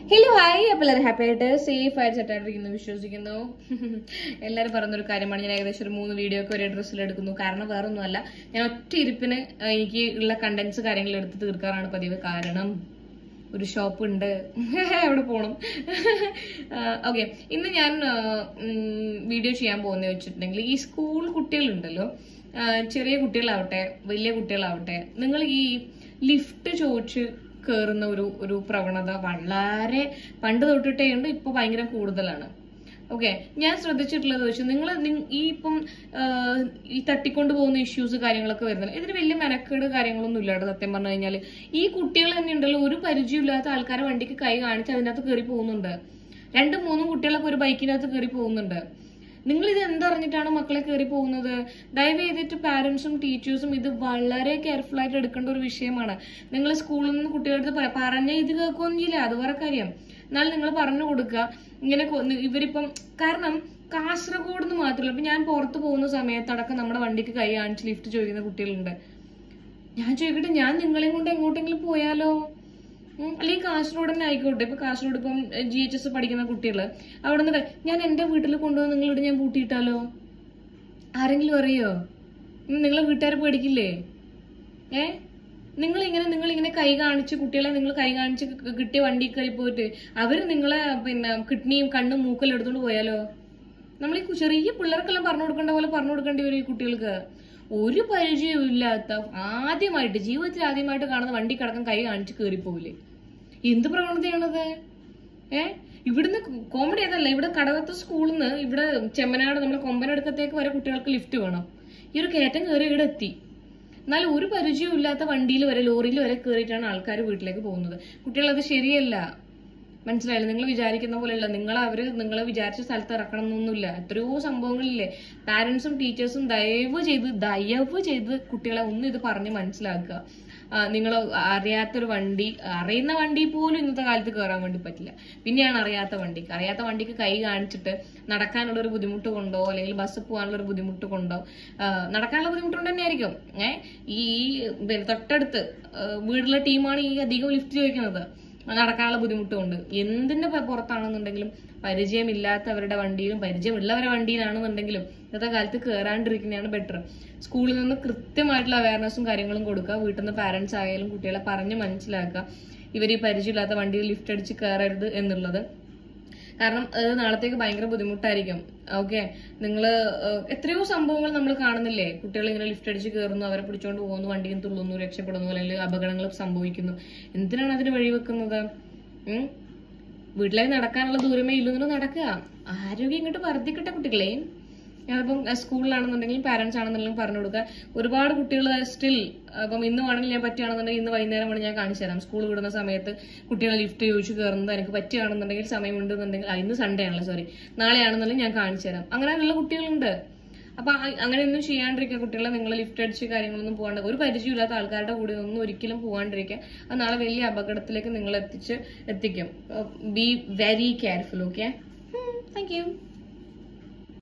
Hello hi അപ്പോൾ എല്ലാവരും happy ആയിട്ട് സേഫ് ആയിട്ട് സെറ്റായിട്ടിരിക്കുന്നു വിശ്വസിക്കുന്നു എല്ലാവരും പറഞ്ഞൊരു കാര്യമാണ് ഞാൻ ഏകദേശം ഒരു മൂന്ന് വീഡിയോ ഒക്കെ ഒരേ ഡ്രസ്സിൽ എടുക്കുന്നു കാരണം വേറെ ഒന്നുമല്ല ഞാൻ ഒറ്റ ഇരിപ്പിന് ആ, എനിക്ക് ഉള്ള കണ്ടന്റ്സ് കാര്യങ്ങൾ എടുത്ത് തീർക്കാറാണ് പതിവ് കാരണം ഒരു ഷോപ്പ് ഉണ്ട് അവിടെ പോണം ഓക്കെ ഇന്ന് ഞാൻ വീഡിയോ ചെയ്യാൻ പോകുന്നത് വെച്ചിട്ടുണ്ടെങ്കിൽ ഈ സ്കൂൾ കുട്ടികളുണ്ടല്ലോ ആ, ചെറിയ കുട്ടികളാവട്ടെ വലിയ കുട്ടികളാവട്ടെ നിങ്ങൾ ഈ ലിഫ്റ്റ് ചോദിച്ച് കയറുന്ന ഒരു ഒരു പ്രവണത വളരെ പണ്ട് തൊട്ടിട്ടേ ഉണ്ട് ഇപ്പൊ ഭയങ്കര കൂടുതലാണ് ഓക്കെ ഞാൻ ശ്രദ്ധിച്ചിട്ടുള്ളത് വെച്ചാൽ നിങ്ങൾ ഈ ഇപ്പം ആ, ഈ തട്ടിക്കൊണ്ട് പോകുന്ന ഇഷ്യൂസ് കാര്യങ്ങളൊക്കെ വരുന്നത് ഇതിന് വലിയ മെനക്കേട് കാര്യങ്ങളൊന്നും ഇല്ല കേട്ടോ സത്യം പറഞ്ഞു കഴിഞ്ഞാൽ ഈ കുട്ടികൾ തന്നെ ഉണ്ടല്ലോ ഒരു പരിചയമില്ലാത്ത ആൾക്കാരെ വണ്ടിക്ക് കൈ കാണിച്ച് അതിനകത്ത് കയറി പോകുന്നുണ്ട് രണ്ടും മൂന്നും കുട്ടികളൊക്കെ ഒരു ബൈക്കിനകത്ത് കയറി പോകുന്നുണ്ട് നിങ്ങൾ ഇത് എന്തറിഞ്ഞിട്ടാണ് മക്കളെ കയറി പോകുന്നത് ദയവ് ചെയ്തിട്ട് പാരന്റ്സും ടീച്ചേഴ്സും ഇത് വളരെ കെയർഫുൾ ആയിട്ട് എടുക്കേണ്ട ഒരു വിഷയമാണ് നിങ്ങൾ സ്കൂളിൽ നിന്ന് കുട്ടികളുടെ അടുത്ത് പ- പറഞ്ഞ ഇത് കേൾക്കുകയൊന്നും ചെയ്യില്ല അത് വേറെ കാര്യം എന്നാൽ നിങ്ങൾ പറഞ്ഞു കൊടുക്കുക ഇങ്ങനെ കൊ- നി- ഇവരിപ്പം കാരണം കാസർഗോഡ് നിന്ന് മാത്രമല്ല ഇപ്പൊ ഞാൻ പുറത്ത് പോകുന്ന സമയത്തടക്കം നമ്മുടെ വണ്ടിക്ക് കൈ കാണിച്ച് ലിഫ്റ്റ് ചോദിക്കുന്ന കുട്ടികളുണ്ട് ഞാൻ ചോദിക്കട്ടെ ഞാൻ നിങ്ങളെയും കൊണ്ട് എങ്ങോട്ടെങ്കിലും പോയാലോ ഉം, അല്ലെങ്കിൽ കാസർഗോഡ് തന്നെ ആയിക്കോട്ടെ ഇപ്പൊ കാസർഗോഡ് ഇപ്പം ജി എച്ച് എസ് പഠിക്കുന്ന കുട്ടികള് അവിടെ നിന്ന് ഞാൻ എന്റെ വീട്ടിൽ കൊണ്ടുവന്ന് നിങ്ങളുടെ ഞാൻ പൂട്ടിയിട്ടാലോ ആരെങ്കിലും അറിയോ ഉം, നിങ്ങളെ വീട്ടുകാർ പേടിക്കില്ലേ ഏ നിങ്ങൾ ഇങ്ങനെ നിങ്ങൾ ഇങ്ങനെ കൈ കാണിച്ച് കുട്ടികളെ നിങ്ങൾ കൈ കാണിച്ച് കി- കിട്ടിയ വണ്ടി കയറി പോയിട്ട് അവര് നിങ്ങളെ പിന്നെ കിഡ്നിയും കണ്ണും മൂക്കെല്ലാം എടുത്തോണ്ട് പോയാലോ നമ്മൾ ഈ കു- ചെറിയ പിള്ളേർക്കെല്ലാം പറഞ്ഞു കൊടുക്കേണ്ട പോലെ പറഞ്ഞു കൊടുക്കേണ്ടി വരും ഈ കുട്ടികൾക്ക് ഒരു പരിചയവും ഇല്ലാത്ത ആദ്യമായിട്ട് ജീവിതത്തിൽ ആദ്യമായിട്ട് കാണുന്ന വണ്ടി കിടക്കാൻ കൈ കാണിച്ച് കയറി പോവില്ലേ എന്ത് പ്രവണതയാണത് ഏ ഇവിടുന്ന് കോമഡി അതല്ല ഇവിടെ കടവത്ത് സ്കൂളിൽ നിന്ന് ഇവിടെ ചെമ്മനാട് നമ്മുടെ കൊമ്പനടുക്കത്തേക്ക് വരെ കുട്ടികൾക്ക് ലിഫ്റ്റ് വേണം ഈ ഒരു കയറ്റം കയറി ഇവിടെ എത്തി എന്നാൽ ഒരു പരിചയവും ഇല്ലാത്ത വണ്ടിയിൽ വരെ ലോറിയിൽ വരെ കയറിയിട്ടാണ് ആൾക്കാർ വീട്ടിലേക്ക് പോകുന്നത് കുട്ടികൾ അത് ശരിയല്ല മനസ്സിലായില്ല നിങ്ങൾ വിചാരിക്കുന്ന പോലെയല്ല നിങ്ങൾ അവര് നിങ്ങൾ വിചാരിച്ച സ്ഥലത്ത് ഇറക്കണം എന്നൊന്നുമില്ല എത്രയോ സംഭവങ്ങളില്ലേ പാരന്റ്സും ടീച്ചേഴ്സും ദയവ് ചെയ്ത് ദയവ് ചെയ്ത് കുട്ടികളെ ഒന്ന് ഇത് പറഞ്ഞ് മനസ്സിലാക്കുക നിങ്ങൾ അറിയാത്തൊരു വണ്ടി അറിയുന്ന വണ്ടി പോലും ഇന്നത്തെ കാലത്ത് കയറാൻ വേണ്ടി പറ്റില്ല പിന്നെയാണ് അറിയാത്ത വണ്ടിക്ക് അറിയാത്ത വണ്ടിക്ക് കൈ കാണിച്ചിട്ട് നടക്കാനുള്ള ഒരു ബുദ്ധിമുട്ട് കൊണ്ടോ അല്ലെങ്കിൽ ബസ് പോകാനുള്ള ഒരു ബുദ്ധിമുട്ട് കൊണ്ടോ ആ, നടക്കാനുള്ള ബുദ്ധിമുട്ട് കൊണ്ട് തന്നെയായിരിക്കും ഏഹ് ഈ പിന്നെ തൊട്ടടുത്ത് ആ, വീട്ടിലെ ടീമാണ് ഈ അധികം ലിഫ്റ്റ് ചോദിക്കുന്നത് നടക്കാനുള്ള ബുദ്ധിമുട്ടുണ്ട് എന്തിന്റെ പ- പുറത്താണെന്നുണ്ടെങ്കിലും പരിചയമില്ലാത്തവരുടെ വണ്ടിയിലും പരിചയമുള്ളവരുടെ വണ്ടിയിലാണെന്നുണ്ടെങ്കിലും ഇന്നത്തെ കാലത്ത് കയറാണ്ടിരിക്കുന്നതാണ് ബെറ്റർ സ്കൂളിൽ നിന്ന് കൃത്യമായിട്ടുള്ള അവയർനെസ്സും കാര്യങ്ങളും കൊടുക്കുക വീട്ടിൽ നിന്ന് പാരന്റ്സ് ആയാലും കുട്ടികളെ പറഞ്ഞ് മനസ്സിലാക്കുക ഇവർ ഈ പരിചയമില്ലാത്ത വണ്ടിയിൽ ലിഫ്റ്റ് അടിച്ച് കയറരുത് എന്നുള്ളത് കാരണം അത് നാളത്തേക്ക് ഭയങ്കര ബുദ്ധിമുട്ടായിരിക്കും ഓക്കെ നിങ്ങൾ എത്രയോ സംഭവങ്ങൾ നമ്മൾ കാണുന്നില്ലേ കുട്ടികൾ ഇങ്ങനെ ലിഫ്റ്റ് അടിച്ച് കയറുന്നു അവരെ പിടിച്ചോണ്ട് പോകുന്നു വണ്ടിയിൽ തുള്ളുന്നു രക്ഷപ്പെടുന്നു അല്ലെങ്കിൽ അപകടങ്ങൾ സംഭവിക്കുന്നു എന്തിനാണ് അതിന് വഴിവെക്കുന്നത് ഉം? വീട്ടിലേക്ക് നടക്കാനുള്ള ദൂരമേ ഇല്ലെങ്കിലും നടക്കുക ആരോഗ്യം ഇങ്ങോട്ട് വർദ്ധിക്കട്ടെ കുട്ടികളെ ഞാനിപ്പം അഹ് സ്കൂളിലാണെന്നുണ്ടെങ്കിലും പാരന്റ്സ് ആണെന്നുണ്ടെങ്കിലും പറഞ്ഞു കൊടുക്കുക ഒരുപാട് കുട്ടികൾ സ്റ്റിൽ അപ്പം ഇന്ന് വേണമെങ്കിൽ ഞാൻ പറ്റുകയാണെന്നുണ്ടെങ്കിൽ ഇന്ന് വൈകുന്നേരം വേണമെങ്കിൽ ഞാൻ കാണിച്ചു തരാം സ്കൂൾ വിടുന്ന സമയത്ത് കുട്ടികളെ ലിഫ്റ്റ് ചോദിച്ചു കയറുന്നത് എനിക്ക് പറ്റുകയാണെന്നുണ്ടെങ്കിൽ സമയമുണ്ടെന്നുണ്ടെങ്കിൽ ആ, ഇന്ന് സൺഡേ ആണല്ലോ സോറി നാളെ ആണെന്നുണ്ടെങ്കിൽ ഞാൻ കാണിച്ചു തരാം അങ്ങനെയുള്ള കുട്ടികളുണ്ട് അപ്പൊ അ- അങ്ങനെയൊന്നും ചെയ്യാണ്ടിരിക്കുക കുട്ടികളെ നിങ്ങൾ ലിഫ്റ്റ് അടിച്ച് കാര്യങ്ങളൊന്നും പോകാണ്ട് ഒരു പരിചയമില്ലാത്ത ആൾക്കാരുടെ കൂടെ ഒന്നും ഒരിക്കലും പോകാണ്ടിരിക്കുക അത് നാളെ വലിയ അപകടത്തിലേക്ക് നിങ്ങൾ എത്തിച്ച് എത്തിക്കും be very careful okay thank U